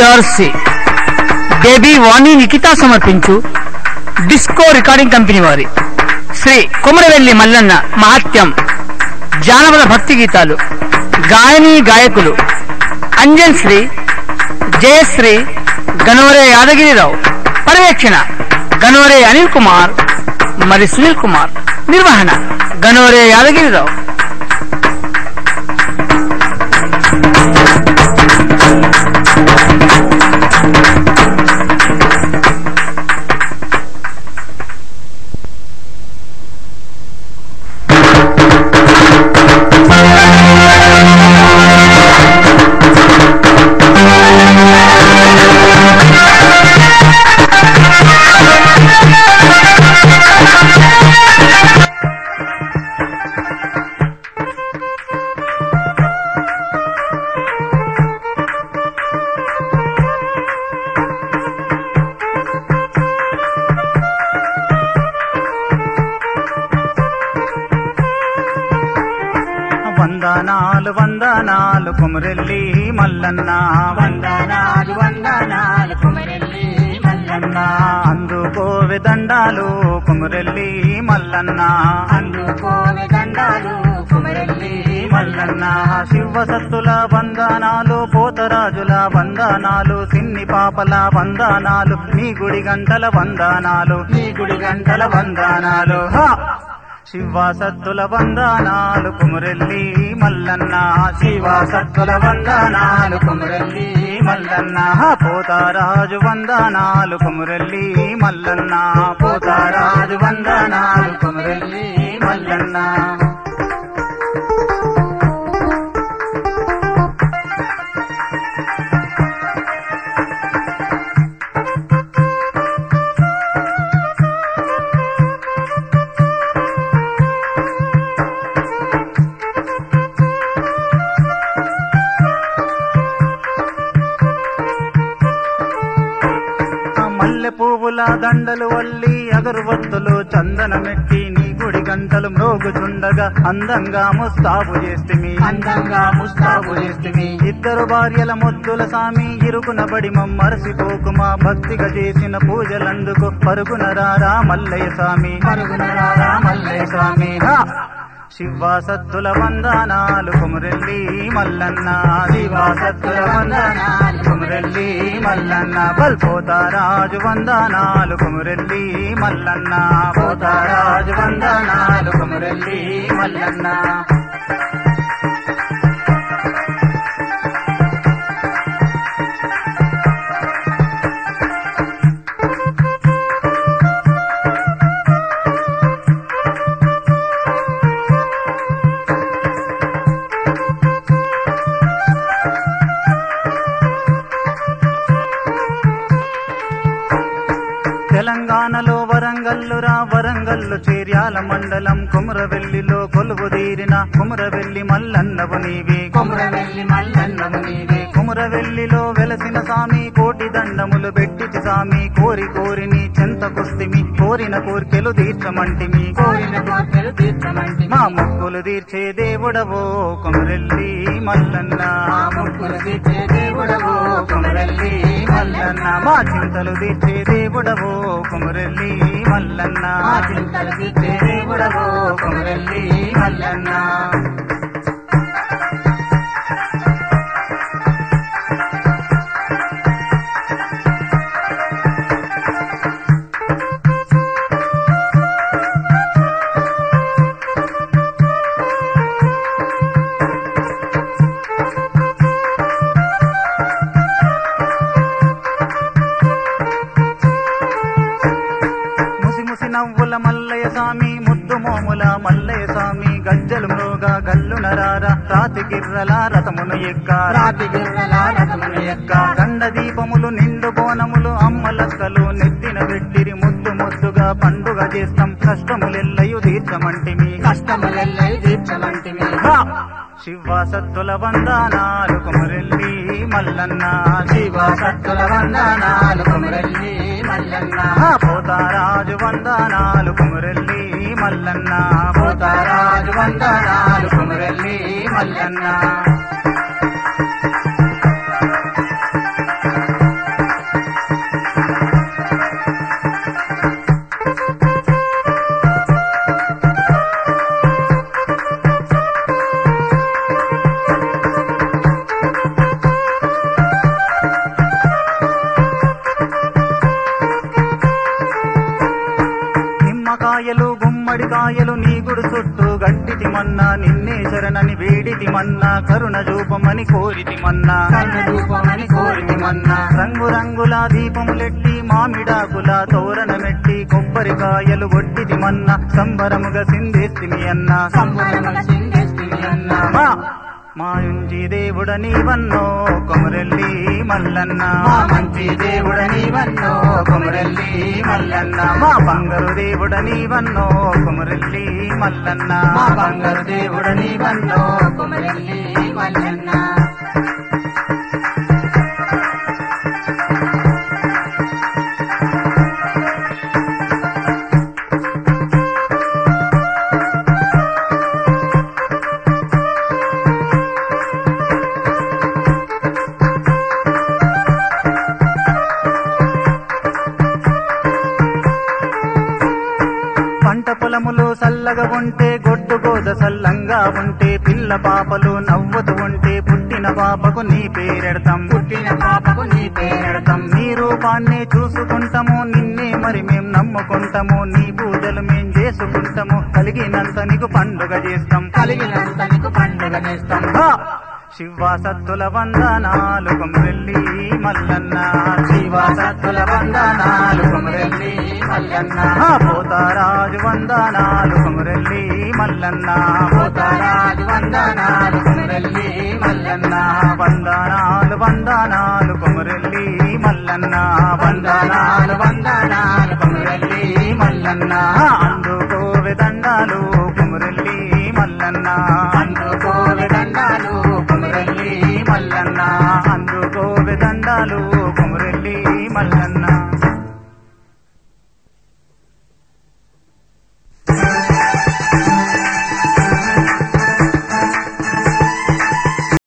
PRC baby వాణి నిఖిత సమర్పించు disco recording company వారి శ్రీ కుమరవెల్లి మల్లన్న మహాత్యం జానపద భక్తి గీతాలు గాయని గాయకులు అంజన్ శ్రీ జయశ్రీ గనోరే యాదగిరిరావు పర్యవేక్షణ గనోరే అనిల్ కుమార్ మరి సునీల్ కుమార్ నిర్వహణ గనోరే యాదగిరిరావు వందనాలు వందనాలు కుమరెల్లి మల్లన్న వందనాలు వందనాలు కుమరెల్లి మల్లన్న అందుకోవె దండాలు కుమరెల్లి మల్లన్న అందుకోని దండాలు కుమరెల్లి మల్లన్న శివ సత్తుల వందనాలు పోతరాజుల వందనాలు సిన్ని పాపల వందనాలు నీ గుడి గంటల వందనాలు నీ గుడి గంటల వందనాలు హా! శివ సత్తుల వందనాలు కుమరెల్లి మల్లన్న శివ సత్తుల వందనాలు కుమరెల్లి మల్లన్న హా! పోతారాజు వందనాలు కుమరెల్లి మల్లన్న పోతారాజు వందనాలు కుమరెల్లి మల్లన్న ఆ మల్లె పువ్వుల దండలు వల్లి అగరువత్తులు చందనమెట్టి నీ గుడి గంటలు మ్రోగుచుండగా అందంగా ముస్తాబు చేస్తిమి అందంగా ముస్తాబు చేస్తిమి ఇద్దరు భార్యల ముద్దుల సామి ఇరుకున బడి మమ్మరసిపోకుమా భక్తిగా చేసిన పూజలందుకు పరుగున రారా మల్లయ్య స్వామి పరుగున రారా మల్లయ్య స్వామి. హా! శివ సత్తుల వందనాలు కుమరెల్లి మల్లన్న శివ సత్తుల వందనాలు కుమరెల్లి మల్లన్న బల్పోతారాజు వందనాలు కుమరెల్లి మల్లన్న పోతారాజు వందనాలు కుమరెల్లి మల్లన్న తెలంగాణలో వరంగల్లురా వరంగల్లు చేర్యాల మండలం కుమరవెల్లిలో కొలువు తీరిన కుమరవెల్లి మల్లన్నవు నీవే కుమరవెల్లి మల్లన్నము నీవే కుమరవెల్లిలో వెలసిన సామి కోటి దండములు పెట్టిచి సామి కోరి కోరిని చెంతకొస్తిమి కోరిన కోర్కెలు తీర్చమంటిమి కోరిన కోర్కెలు తీర్చమంటి మా ముక్కులు తీర్చే దేవుడవో కుమరెల్లి మల్లన్న మా ముక్కులు తీర్చే దేవుడవో కుమరెల్లి మల్లన్న మా చింతలు తీర్చే దేవుడవో కుమరెల్లి మల్లన్న మా చింతలు తీర్చే దేవుడవో కుమరెల్లి మల్లన్న ముసి ముసి నవ్వుల మల్లయ్య స్వామి ముద్దు మోముల మల్లయ్య స్వామి గజ్జలు మ్రోగా గల్లు నరార రాతి గిర్రల రథమును ఎక్క రాతి గిర్రల రథమును ఎక్క గండ దీపములు నిండు బోనములు అమ్మలక్కలు నెత్తిన పెట్టిరి ముద్దు ముద్దుగా పండుగ చేస్తాం కష్టములెల్లయు తీర్చమంటిమి కష్టములెల్లై తీర్చమంటిమి హా! శివ సత్తుల వందనాలు కుమరెల్లి మల్లన్న శివ సత్తుల వందనాలు కుమరెల్లి మల్లన్న హా! పోతారాజు వందనాలు కుమరెల్లి మల్లన్న పోతారాజు వందనాలు కుమరెల్లి మల్లన్న కాయలు గుమ్మడి కాయలు నీ గుడు చుట్టూ గట్టితి మన్నా నిన్నే శరణని వేడితి మన్నా కరుణ చూపమని కోరితి మన్నా కన్న రూపమని కోరితి మన్నా రంగు రంగుల దీపములెట్టి మామిడాకుల తోరణమెట్టి కొబ్బరికాయలు కొట్టితి మన్నా సంబరముగా సిందేస్తిమి అన్నా సంబరముగ సింధేస్తివి అన్నా మా మాయుంచి దేవుడ నీవన్నో కొమరెల్లి మల్లన్న మా మంచి దేవుడ నీవన్నో కొమరెల్లి మల్లన్న మా బంగారు దేవుడ నీవన్నో కొమరెల్లి మల్లన్న మా బంగారు దేవుడ నీవన్నో కొమరెల్లి మల్లన్న పంట పొలములు సల్లగా ఉంటే గొడ్డు గోద సల్లంగా ఉంటే పిల్ల పాపలు నవ్వుతూ ఉంటే పుట్టిన పాపకు నీ పేరెడతాం పుట్టిన పాపకు నీ పేరెడతాం నీ రూపాన్ని చూసుకుంటాము నిన్నే మరి మేం నమ్ముకుంటాము నీ పూజలు మేం చేసుకుంటాము కలిగినంత నీకు పండుగ చేస్తాం కలిగినంత నీకు పండుగ నేస్తాం హా! శివ సత్తుల వందనాలు కొమరెల్లి మల్లన్న శివ సత్తుల వందనాలు కొమరెల్లి మల్లన్న హా! పోతారాజు వందనాలు కొమరెల్లి మల్లన్న పోతారాజు వందనాలు కొమరెల్లి మల్లన్న వందనాలు వందనాలు కొమరెల్లి మల్లన్న వందనాలు వందనాలు కొమరెల్లి మల్లన్న హా! అందుకోవె దండాలు కొమరెల్లి మల్లన్న అందుకోవె దండాలు కొమరెల్లి మల్లన్న అందుకోవె దండాలు